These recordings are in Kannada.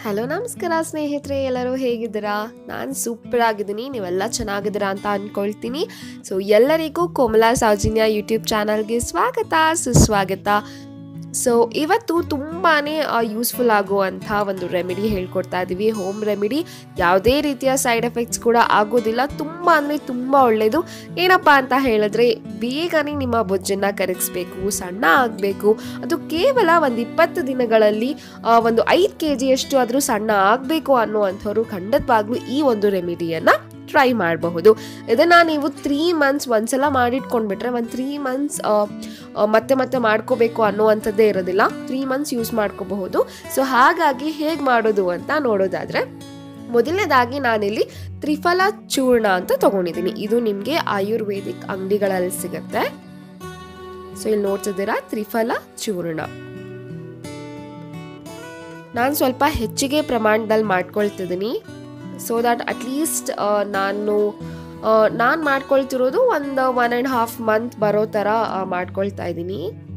ಹಲೋ ನಮಸ್ಕಾರ ಸ್ನೇಹಿತರೆ ಎಲ್ಲರೂ ಹೇಗಿದ್ದೀರಾ ನಾನು ಸೂಪರ್ ಆಗಿದ್ದೀನಿ ನೀವೆಲ್ಲ ಚೆನ್ನಾಗಿದ್ದೀರಾ ಅಂತ ಅಂದ್ಕೊಳ್ತೀನಿ ಸೊ ಎಲ್ಲರಿಗೂ ಕೋಮಲಾ ಸೌಜನ್ಯ ಯೂಟ್ಯೂಬ್ ಚಾನಲ್ಗೆ ಸ್ವಾಗತ ಸುಸ್ವಾಗತ ಸೊ ಇವತ್ತು ತುಂಬಾ ಯೂಸ್ಫುಲ್ ಆಗುವಂಥ ಒಂದು ರೆಮಿಡಿ ಹೇಳ್ಕೊಡ್ತಾ ಇದ್ದೀವಿ ಹೋಮ್ ರೆಮಿಡಿ ಯಾವುದೇ ರೀತಿಯ ಸೈಡ್ ಎಫೆಕ್ಟ್ಸ್ ಕೂಡ ಆಗೋದಿಲ್ಲ ತುಂಬ ಅಂದರೆ ತುಂಬ ಒಳ್ಳೆಯದು ಏನಪ್ಪ ಅಂತ ಹೇಳಿದ್ರೆ ಬೇಗನೆ ನಿಮ್ಮ ಬೊಜ್ಜನ್ನು ಕರಗಿಸ್ಬೇಕು ಸಣ್ಣ ಆಗಬೇಕು ಅದು ಕೇವಲ ಒಂದು ಇಪ್ಪತ್ತು ದಿನಗಳಲ್ಲಿ ಆ, ಒಂದು ಐದು ಕೆ ಜಿಯಷ್ಟು ಆದರೂ ಸಣ್ಣ ಆಗಬೇಕು ಅನ್ನುವಂಥವ್ರು ಖಂಡಿತವಾಗ್ಲೂ ಈ ಒಂದು ರೆಮಿಡಿಯನ್ನು ಟ್ರೈ ಮಾಡಬಹುದು ಇದನ್ನು ನೀವು ತ್ರೀ ಮಂತ್ಸ್ ಒಂದ್ಸಲ ಮಾಡಿಟ್ಕೊಂಡ್ಬಿಟ್ರೆ ಒಂದು ತ್ರೀ ಮಂತ್ಸ್ ಮತ್ತೆ ಮತ್ತೆ ಮಾಡ್ಕೋಬೇಕು ಅನ್ನುವಂಥದ್ದೇ ಇರೋದಿಲ್ಲ ತ್ರೀ ಮಂತ್ಸ್ ಯೂಸ್ ಮಾಡ್ಕೋಬಹುದು ಸೊ ಹಾಗಾಗಿ ಹೇಗೆ ಮಾಡೋದು ಅಂತ ನೋಡೋದಾದರೆ ಮೊದಲನೇದಾಗಿ ನಾನಿಲ್ಲಿ ತ್ರಿಫಲ ಚೂರ್ಣ ಅಂತ ತಗೊಂಡಿದ್ದೀನಿ ಇದು ನಿಮಗೆ ಆಯುರ್ವೇದಿಕ್ ಅಂಗಡಿಗಳಲ್ಲಿ ಸಿಗುತ್ತೆ ಸೊ ಇಲ್ಲಿ ನೋಡ್ತಿದ್ದೀರಾ ತ್ರಿಫಲ ಚೂರ್ಣ ನಾನು ಸ್ವಲ್ಪ ಹೆಚ್ಚಿಗೆ ಪ್ರಮಾಣದಲ್ಲಿ ಮಾಡ್ಕೊಳ್ತಿದ್ದೀನಿ ಸೊ ದಟ್ ಅಟ್ಲೀಸ್ಟ್ ನಾನು ನಾನು ಮಾಡ್ಕೊಳ್ತಿರೋದು ಒಂದು ಒನ್ ಆ್ಯಂಡ್ ಹಾಫ್ ಮಂತ್ ಬರೋ ಥರ ಆ, ಮಾಡ್ಕೊಳ್ತಾ ಇದ್ದೀನಿ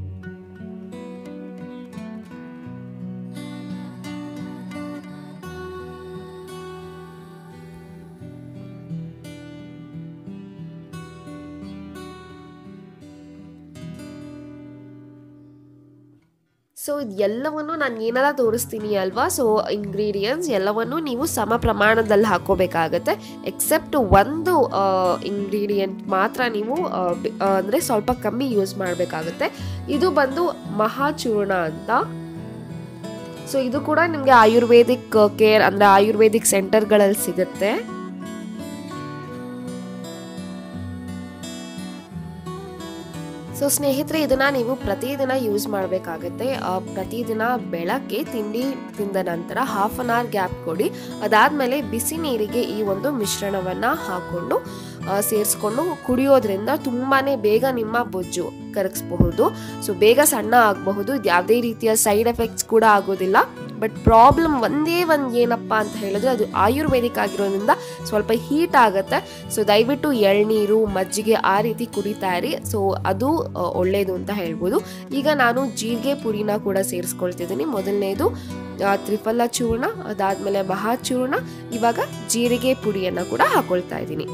ಸೊ ಎಲ್ಲವನ್ನು ನಾನು ಏನೆಲ್ಲ ತೋರಿಸ್ತೀನಿ ಅಲ್ವಾ ಸೊ ಇಂಗ್ರೀಡಿಯೆಂಟ್ಸ್ ಎಲ್ಲವನ್ನು ನೀವು ಸಮ ಪ್ರಮಾಣದಲ್ಲಿ ಹಾಕೋಬೇಕಾಗತ್ತೆ ಎಕ್ಸೆಪ್ಟ್ ಒಂದು ಇಂಗ್ರೀಡಿಯೆಂಟ್ ಮಾತ್ರ ನೀವು ಆ, ಬೆ- ಆ, ಅಂದ್ರೆ ಸ್ವಲ್ಪ ಕಮ್ಮಿ ಯೂಸ್ ಮಾಡಬೇಕಾಗುತ್ತೆ ಇದು ಬಂದು ಮಹಾಚೂರ್ಣ ಅಂತ ಸೊ ಇದು ಕೂಡ ನಿಮಗೆ ಆಯುರ್ವೇದಿಕ್ ಕೇರ್ ಅಂದ್ರೆ ಆಯುರ್ವೇದಿಕ್ ಸೆಂಟರ್ಗಳಲ್ಲಿ ಸಿಗುತ್ತೆ ಸೊ ಸ್ನೇಹಿತರೆ ಇದನ್ನ ನೀವು ಪ್ರತಿದಿನ ಯೂಸ್ ಮಾಡಬೇಕಾಗತ್ತೆ ಪ್ರತಿದಿನ ಬೆಳಗ್ಗೆ ತಿಂಡಿ ತಿಂದ ನಂತರ ಹಾಫ್ ಅನ್ ಅವರ್ ಗ್ಯಾಪ್ ಕೊಡಿ ಅದಾದಮೇಲೆ ಬಿಸಿ ನೀರಿಗೆ ಈ ಒಂದು ಮಿಶ್ರಣವನ್ನು ಹಾಕ್ಕೊಂಡು ಸೇರಿಸ್ಕೊಂಡು ಕುಡಿಯೋದ್ರಿಂದ ತುಂಬಾ ಬೇಗ ನಿಮ್ಮ ಬೊಜ್ಜು ಕರಗಿಸಬಹುದು ಸೊ ಬೇಗ ಸಣ್ಣ ಆಗಬಹುದು ಇದು ಯಾವುದೇ ರೀತಿಯ ಸೈಡ್ ಎಫೆಕ್ಟ್ಸ್ ಕೂಡ ಆಗೋದಿಲ್ಲ ಬಟ್ ಪ್ರಾಬ್ಲಮ್ ಒಂದೇ ಒಂದು ಏನಪ್ಪ ಅಂತ ಹೇಳಿದ್ರೆ ಅದು ಆಯುರ್ವೇದಿಕ್ ಆಗಿರೋದ್ರಿಂದ ಸ್ವಲ್ಪ ಹೀಟ್ ಆಗುತ್ತೆ ಸೊ ದಯವಿಟ್ಟು ಎಳ್ನೀರು ಮಜ್ಜಿಗೆ ಆ ರೀತಿ ಕುಡಿತಾ ಇರಿ ಸೊ ಅದು ಆ, ಒಳ್ಳೆಯದು ಅಂತ ಹೇಳ್ಬೋದು ಈಗ ನಾನು ಜೀರಿಗೆ ಪುಡಿನ ಕೂಡ ಸೇರಿಸ್ಕೊಳ್ತಿದ್ದೀನಿ ಮೊದಲನೇದು ಆ, ತ್ರಿಫಲ ಚೂರ್ಣ ಅದಾದಮೇಲೆ ಮಹಾಚೂರ್ಣ ಇವಾಗ ಜೀರಿಗೆ ಪುಡಿಯನ್ನು ಕೂಡ ಹಾಕೊಳ್ತಾ ಇದ್ದೀನಿ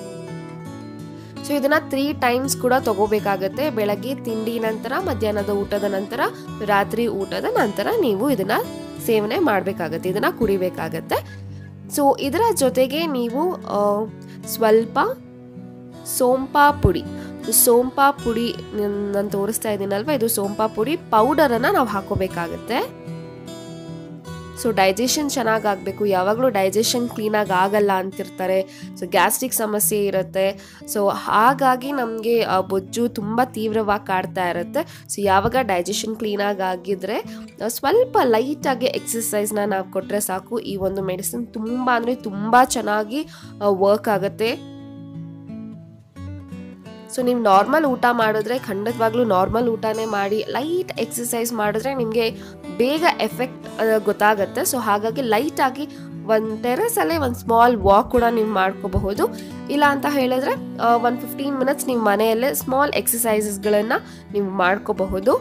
ಸೊ ಇದನ್ನ ತ್ರೀ ಟೈಮ್ಸ್ ಕೂಡ ತಗೋಬೇಕಾಗತ್ತೆ ಬೆಳಗ್ಗೆ ತಿಂಡಿ ನಂತರ ಮಧ್ಯಾಹ್ನದ ಊಟದ ನಂತರ ರಾತ್ರಿ ಊಟದ ನಂತರ ನೀವು ಇದನ್ನ ಸೇವನೆ ಮಾಡಬೇಕಾಗತ್ತೆ ಇದನ್ನ ಕುಡಿಬೇಕಾಗತ್ತೆ ಸೊ ಇದರ ಜೊತೆಗೆ ನೀವು ಆ, ಸ್ವಲ್ಪ ಸೋಂಪಾ ಪುಡಿ ಸೋಂಪಾ ಪುಡಿ ನಾನು ತೋರಿಸ್ತಾ ಇದ್ದೀನಲ್ವ ಇದು ಸೋಂಪಾ ಪುಡಿ ಪೌಡರನ್ನು ನಾವು ಹಾಕೋಬೇಕಾಗತ್ತೆ ಸೊ ಡೈಜೆಷನ್ ಚೆನ್ನಾಗಿ ಆಗಬೇಕು ಯಾವಾಗಲೂ ಡೈಜೆಷನ್ ಕ್ಲೀನಾಗಿ ಆಗಲ್ಲ ಅಂತಿರ್ತಾರೆ ಸೊ ಗ್ಯಾಸ್ಟ್ರಿಕ್ ಸಮಸ್ಯೆ ಇರುತ್ತೆ ಸೊ ಹಾಗಾಗಿ ನಮಗೆ ಬೊಜ್ಜು ತುಂಬ ತೀವ್ರವಾಗಿ ಕಾಡ್ತಾ ಇರುತ್ತೆ ಸೊ ಯಾವಾಗ ಡೈಜೆಷನ್ ಕ್ಲೀನಾಗಿ ಆಗಿದ್ರೆ ಆ, ಸ್ವಲ್ಪ ಲೈಟಾಗಿ ಎಕ್ಸಸೈಸ್ನ ನಾವು ಕೊಟ್ಟರೆ ಸಾಕು ಈ ಒಂದು ಮೆಡಿಸಿನ್ ತುಂಬ ಅಂದರೆ ತುಂಬ ಚೆನ್ನಾಗಿ ವರ್ಕ್ ಆಗುತ್ತೆ ಸೊ ನೀವು ನಾರ್ಮಲ್ ಊಟ ಮಾಡಿದ್ರೆ ಖಂಡಿತವಾಗ್ಲೂ ನಾರ್ಮಲ್ ಊಟನೇ ಮಾಡಿ ಲೈಟ್ ಎಕ್ಸಸೈಸ್ ಮಾಡಿದ್ರೆ ನಿಮಗೆ ಬೇಗ ಎಫೆಕ್ಟ್ ಗೊತ್ತಾಗುತ್ತೆ ಸೊ ಹಾಗಾಗಿ ಲೈಟಾಗಿ ಒಂದು ಟೆರೆಸಲ್ಲೇ ಒಂದು ಸ್ಮಾಲ್ ವಾಕ್ ಕೂಡ ನೀವು ಮಾಡ್ಕೋಬಹುದು ಇಲ್ಲ ಅಂತ ಹೇಳಿದ್ರೆ ಒಂದು ಫಿಫ್ಟೀನ್ ಮಿನಿಟ್ಸ್ ನೀವು ಮನೆಯಲ್ಲೇ ಸ್ಮಾಲ್ ಎಕ್ಸಸೈಸಸ್ಗಳನ್ನು ನೀವು ಮಾಡ್ಕೋಬಹುದು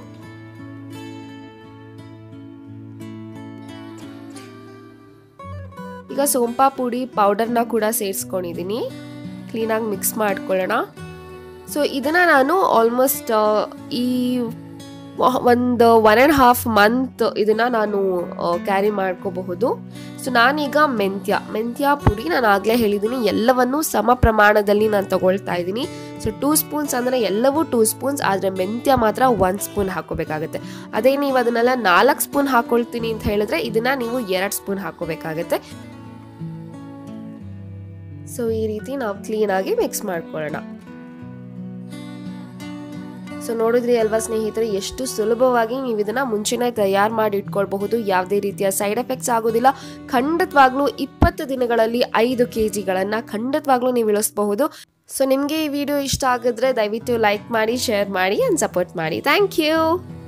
ಈಗ ಸೋಂಪಾ ಪುಡಿ ಪೌಡರ್ನ ಕೂಡ ಸೇರಿಸ್ಕೊಂಡಿದ್ದೀನಿ ಕ್ಲೀನಾಗಿ ಮಿಕ್ಸ್ ಮಾಡ್ಕೊಳ್ಳೋಣ ಸೊ ಇದನ್ನು ನಾನು ಆಲ್ಮೋಸ್ಟ್ ಈ ಒಂದು ಒನ್ ಆ್ಯಂಡ್ ಹಾಫ್ ಮಂತ್ ಇದನ್ನು ನಾನು ಕ್ಯಾರಿ ಮಾಡ್ಕೋಬಹುದು ಸೊ ನಾನೀಗ ಮೆಂತ್ಯ ಮೆಂತ್ಯ ಪುಡಿ ನಾನು ಆಗಲೇ ಹೇಳಿದ್ದೀನಿ ಎಲ್ಲವನ್ನೂ ಸಮ ಪ್ರಮಾಣದಲ್ಲಿ ನಾನು ತಗೊಳ್ತಾ ಇದ್ದೀನಿ ಸೊ ಟೂ ಸ್ಪೂನ್ಸ್ ಅಂದರೆ ಎಲ್ಲವೂ ಟೂ ಸ್ಪೂನ್ಸ್ ಆದರೆ ಮೆಂತ್ಯ ಮಾತ್ರ ಒನ್ ಸ್ಪೂನ್ ಹಾಕೋಬೇಕಾಗತ್ತೆ ಅದೇ ನೀವು ಅದನ್ನೆಲ್ಲ ನಾಲ್ಕು ಸ್ಪೂನ್ ಹಾಕೊಳ್ತೀನಿ ಅಂತ ಹೇಳಿದ್ರೆ ಇದನ್ನು ನೀವು ಎರಡು ಸ್ಪೂನ್ ಹಾಕೋಬೇಕಾಗತ್ತೆ ಸೊ ಈ ರೀತಿ ನಾವು ಕ್ಲೀನಾಗಿ ಮಿಕ್ಸ್ ಮಾಡ್ಕೊಳ್ಳೋಣ ಸೊ ನೋಡಿದ್ರಿ ಅಲ್ವಾ ಸ್ನೇಹಿತರೆ ಎಷ್ಟು ಸುಲಭವಾಗಿ ನೀವು ಇದನ್ನ ಮುಂಚೆನೇ ತಯಾರು ಮಾಡಿ ಇಟ್ಕೊಳ್ಬಹುದು ಯಾವುದೇ ರೀತಿಯ ಸೈಡ್ ಎಫೆಕ್ಟ್ಸ್ ಆಗೋದಿಲ್ಲ ಖಂಡಿತವಾಗ್ಲೂ ಇಪ್ಪತ್ತು ದಿನಗಳಲ್ಲಿ ಐದು ಕೆ ಜಿಗಳನ್ನು ಖಂಡಿತವಾಗ್ಲೂ ನೀವು ಇಳಿಸಬಹುದು ಸೊ ನಿಮಗೆ ಈ ವಿಡಿಯೋ ಇಷ್ಟ ಆಗಿದ್ರೆ ದಯವಿಟ್ಟು ಲೈಕ್ ಮಾಡಿ ಶೇರ್ ಮಾಡಿ ಆ್ಯಂಡ್ ಸಪೋರ್ಟ್ ಮಾಡಿ ಥ್ಯಾಂಕ್ ಯು